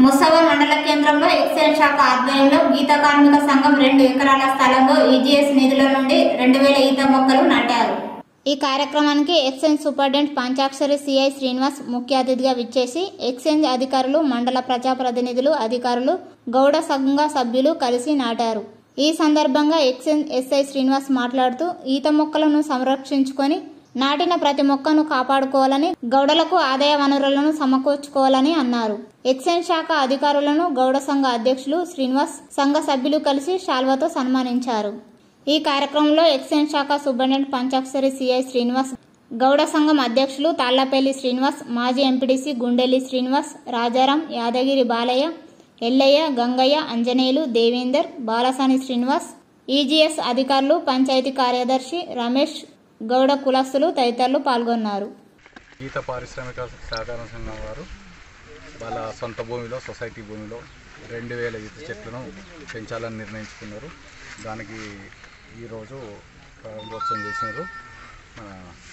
ముసవ మండల కేంద్రంలో ఎక్సైజ్ శాఖ ఆధ్వర్యంలో గీత కార్మిక సంఘం రెండు ఎకరాల స్థలంలో ఈజీఎస్ నిధుల నుండి రెండు వేల ఈత మొక్కలు నాటారు ఈ కార్యక్రమానికి excise superintendent Panchakshari CI Srinivas ముఖ్య అతిథిగా విచ్చేసి ఎక్సైజ్ అధికారులు మండల ప్రజాప్రతినిధులు అధికారులు గౌడ సంఘ సభ్యులు కలిసి నాటారు ఈ సందర్భంగా ఎక్సైజ్ ఎస్ఐ శ్రీనివాస్ మాట్లాడుతూ ఈత మొక్కలను సంరక్షించుకొని నాటిన ప్రతి మొక్కను కాపాడుకోవాలని గౌడలకు ఆదాయ వనరులను సమకూర్చుకోవాలని అన్నారు ఎక్సైజ్ శాఖ అధికారులను గౌడ సంఘ అధ్యక్షులు శ్రీనివాస్ సంఘ సభ్యులు కలిసి శాల్వాతో సన్మానించారు ఈ కార్యక్రమంలో ఎక్సైజ్ శాఖ సూపరింటెండెంట్ పంచాక్షరి సిఐ శ్రీనివాస్ గౌడ సంఘం అధ్యక్షులు తాళ్లపల్లి శ్రీనివాస్ మాజీ ఎంపీడీసీ గుండెల్లి శ్రీనివాస్ రాజారాం యాదగిరి బాలయ్య ఎల్లయ్య గంగయ్య అంజనేయులు దేవేందర్ బాలసాని శ్రీనివాస్ ఈజీఎస్ అధికారులు పంచాయతీ కార్యదర్శి రమేష్ గౌడ కులస్తులు తదితరులు పాల్గొన్నారు గీత పారిశ్రామిక సహకార సంఘం వారు వాళ్ళ సొంత భూమిలో సొసైటీ భూమిలో రెండు వేల ఈత చెట్లను పెంచాలని నిర్ణయించుకున్నారు దానికి ఈరోజు ప్రారంభోత్సవం చేసినారు మన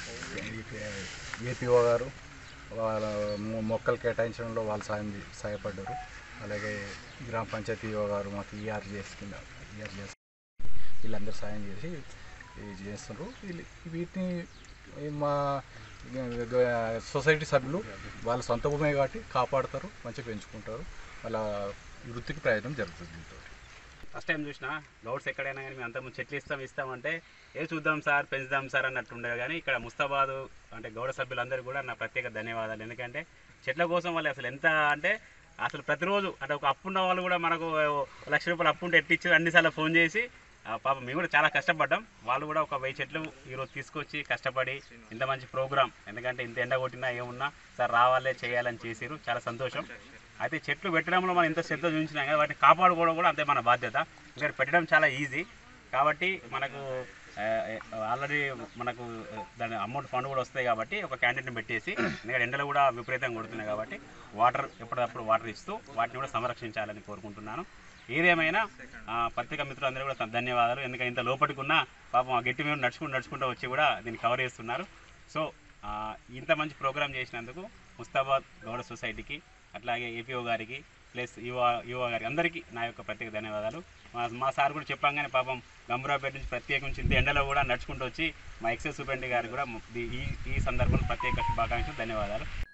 ఏపీఓ గారు వాళ్ళ మొ- మొక్కలు కేటాయించడంలో వాళ్ళు సాయం చే- సహాయపడ్డారు అలాగే గ్రామ పంచాయతీ ఈఓ గారు మాకు ఈఆర్జిఎస్ కింద ఈఆర్జిఎస్ వీళ్ళందరూ సాయం చేసి ఇది చేస్తున్నారు వీళ్ళు వీటిని ఈ మా సొసైటీ సభ్యులు వాళ్ళ సొంత భూమే కాబట్టి కాపాడుతారు మంచిగా పెంచుకుంటారు వాళ్ళ వృత్తికి ప్రయోజనం జరుగుతుంది దీంతో ఫస్ట్ టైం చూసిన గౌడ్స్ ఎక్కడైనా కానీ మేము అంతకుముందు చెట్లు ఇస్తాం ఇస్తామంటే ఏ చూద్దాం సార్ పెంచుదాం సార్ అన్నట్టు ఉండేది కానీ ఇక్కడ ముస్తాబాదు అంటే గౌడ సభ్యులందరూ కూడా నా ప్రత్యేక ధన్యవాదాలు ఎందుకంటే చెట్ల కోసం వాళ్ళు అసలు ఎంత అంటే అసలు ప్రతిరోజు అంటే ఒక అప్పు ఉన్న వాళ్ళు కూడా మనకు లక్ష రూపాయలు అప్పు ఉంటే ఎట్టిచ్చి అన్నిసార్లు ఫోన్ చేసి ఆ, పాపం మేము కూడా చాలా కష్టపడ్డాం వాళ్ళు కూడా ఒక వెయ్యి చెట్లు ఈరోజు తీసుకొచ్చి కష్టపడి ఇంత మంచి ప్రోగ్రామ్ ఎందుకంటే ఇంత ఎండ కొట్టినా ఏమున్నా సార్ రావాలే చేయాలని చేసిరు చాలా సంతోషం అయితే చెట్లు పెట్టడంలో మనం ఎంత శ్రద్ధ చూపించినా కదా వాటిని కాపాడుకోవడం కూడా అంతే మన బాధ్యత ఇక్కడ పెట్టడం చాలా ఈజీ కాబట్టి మనకు ఆల్రెడీ మనకు ఆ, దాని అమౌంట్ ఫండ్ కూడా వస్తాయి కాబట్టి ఒక క్యాండిడేట్ని పెట్టేసి ఎందుకంటే ఎండలు కూడా విపరీతంగా కొడుతున్నాయి కాబట్టి వాటర్ ఎప్పటికప్పుడు వాటర్ ఇస్తూ వాటిని కూడా సంరక్షించాలని కోరుకుంటున్నాను ఏదేమైనా ఆ, పత్రికా మిత్రులందరూ కూడా ధన్యవాదాలు ఎందుకంటే ఇంత లోపలికి ఉన్న పాపం ఆ గట్టి మీద నడుచుకుంటూ నడుచుకుంటూ వచ్చి కూడా దీన్ని కవర్ చేస్తున్నారు సో ఆ, ఇంత మంచి ప్రోగ్రామ్ చేసినందుకు ముస్తాబాద్ గౌడ సొసైటీకి అట్లాగే ఏపీఓ గారికి ప్లస్ యువ యువ గారికి అందరికీ నా యొక్క ప్రత్యేక ధన్యవాదాలు మా మా సార్ కూడా చెప్పంగానే పాపం గంభీరాపేట నుంచి ప్రత్యేకించి ఇంత ఎండలో కూడా నడుచుకుంటూ వచ్చి మా ఎక్సైజ్ సూపరింటెండెంట్ గారికి కూడా ఈ ఈ సందర్భంలో ప్రత్యేక శుభాకాంక్షలు ధన్యవాదాలు